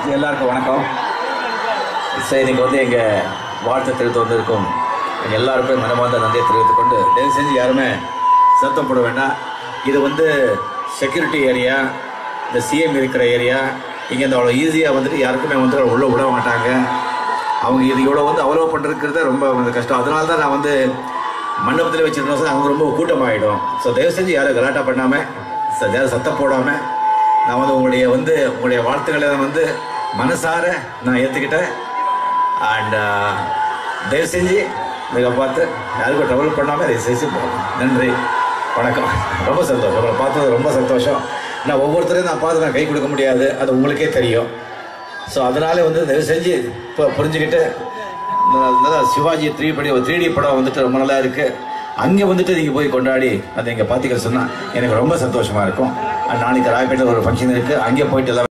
எல்லாருக்கும் வணக்கம் ஸோ இன்னைக்கு வந்து எங்கள் வாழ்த்து தெரிவித்து வந்திருக்கும் எங்கள் எல்லாருக்கும் மனமார்ந்த நன்றியை தெரிவித்துக் கொண்டு தயவு செஞ்சு யாருமே சத்தம் போட வேண்டாம் இது வந்து செக்யூரிட்டி ஏரியா இந்த சிஎம் இருக்கிற ஏரியா இங்கே இந்த அவ்வளோ ஈஸியாக வந்துட்டு யாருக்குமே வந்து உள்ளே விட மாட்டாங்க அவங்க இது இவ்வளோ வந்து அவ்வளோ பண்ணுறது ரொம்ப வந்து கஷ்டம் அதனால தான் நான் வந்து மண்டபத்தில் வச்சிருந்தோம் சார் அவங்க ரொம்ப கூட்டமாகிடும் ஸோ தயவு செஞ்சு யாரும் கலாட்டா பண்ணாமல் யாரும் சத்தம் போடாமல் நான் வந்து உங்களுடைய வந்து உங்களுடைய வாழ்த்துக்களை வந்து மனசார நான் ஏற்றுக்கிட்டேன் அண்ட் தயவு செஞ்சு இதை பார்த்து யாருக்கும் ட்ரபிள் பண்ணாமல் தயவு செஞ்சு போகணும் நன்றி வணக்கம் ரொம்ப சந்தோஷம் உங்களை பார்த்தது ரொம்ப சந்தோஷம் நான் ஒவ்வொருத்தரையும் நான் பார்த்து நான் கை கொடுக்க முடியாது அது உங்களுக்கே தெரியும் ஸோ அதனால வந்து தயவு செஞ்சு இப்போ புரிஞ்சுக்கிட்டு இந்த- இந்த சிவாஜி த்ரீ படி ஒரு த்ரீ டி படம் வந்துட்டு ரொம்ப நல்லா இருக்கு அங்கே வந்துட்டு நீங்கள் போய் கொண்டாடி அதை இங்கே பார்த்துக்க சொன்னால் எனக்கு ரொம்ப சந்தோஷமா இருக்கும் அண்ட் நாளைக்கு ராயப்பேட்டில் ஒரு ஃபங்க்ஷன் இருக்கு அங்கே போயிட்டு எல்லாம்